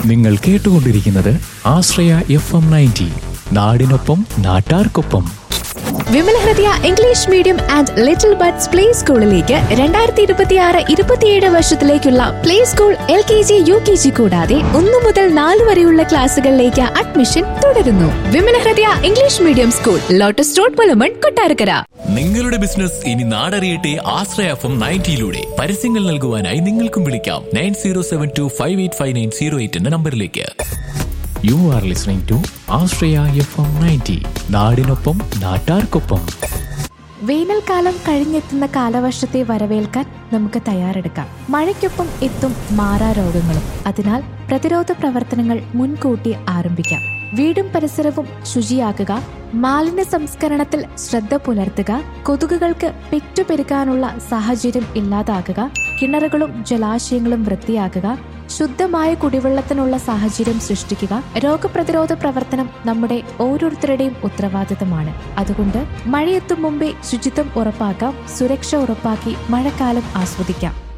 നിങ്ങൾ കേട്ടുകൊണ്ടിരിക്കുന്നത് ആശ്രയ F M ninety നാടിനൊപ്പം നാട്ടാർക്കൊപ്പം Vimala Hridaya English medium and little buds play സ്കൂളിലേക്ക് രണ്ടായിരത്തി ഇരുപത്തിയാറ് ഇരുപത്തിയേഴ് വർഷത്തിലേക്കുള്ള play school L K G U K G കൂടാതെ ഒന്നു മുതൽ നാല് വരെയുള്ള ക്ലാസുകളിലേക്ക് അഡ്മിഷൻ തുടരുന്നു Vimala Hridaya English medium school lotus road Pulamon Kottarakkara നിങ്ങളുടെ ബിസിനസ് ഇനി നാടറിയട്ടെ ആശ്രയ എഫ് എം നയൻറ്റിയിലൂടെ പരസ്യങ്ങൾ നൽകുവാനായി നിങ്ങൾക്കും വിളിക്കാം nine zero seven two five eight five nine zero eight എന്ന നമ്പറിലേക്ക് you are listening to Ashraya F M ninety നാടിനൊപ്പം നാട്ടാർക്കൊപ്പം വേനൽക്കാലം കഴിഞ്ഞെത്തുന്ന കാലവർഷത്തെ വരവേൽക്കാൻ നമുക്ക് തയ്യാറെടുക്കാം മഴയ്ക്കൊപ്പം എത്തും മാറാ രോഗങ്ങളും അതിനാൽ പ്രതിരോധ പ്രവർത്തനങ്ങൾ മുൻകൂട്ടി ആരംഭിക്കാം വീടും പരിസരവും ശുചിയാക്കുക മാലിന്യ സംസ്കരണത്തിൽ ശ്രദ്ധ പുലർത്തുക കൊതുകുകൾക്ക് പെറ്റുപെരുകാനുള്ള സാഹചര്യം ഇല്ലാതാക്കുക കിണറുകളും ജലാശയങ്ങളും വൃത്തിയാക്കുക ശുദ്ധമായ കുടിവെള്ളത്തിനുള്ള സാഹചര്യം സൃഷ്ടിക്കുക രോഗപ്രതിരോധ പ്രവർത്തനം നമ്മുടെ ഓരോരുത്തരുടെയും ഉത്തരവാദിത്തമാണ് അതുകൊണ്ട് മഴയെത്തും മുമ്പേ ശുചിത്വം ഉറപ്പാക്കാം സുരക്ഷ ഉറപ്പാക്കി മഴക്കാലം ആസ്വദിക്കാം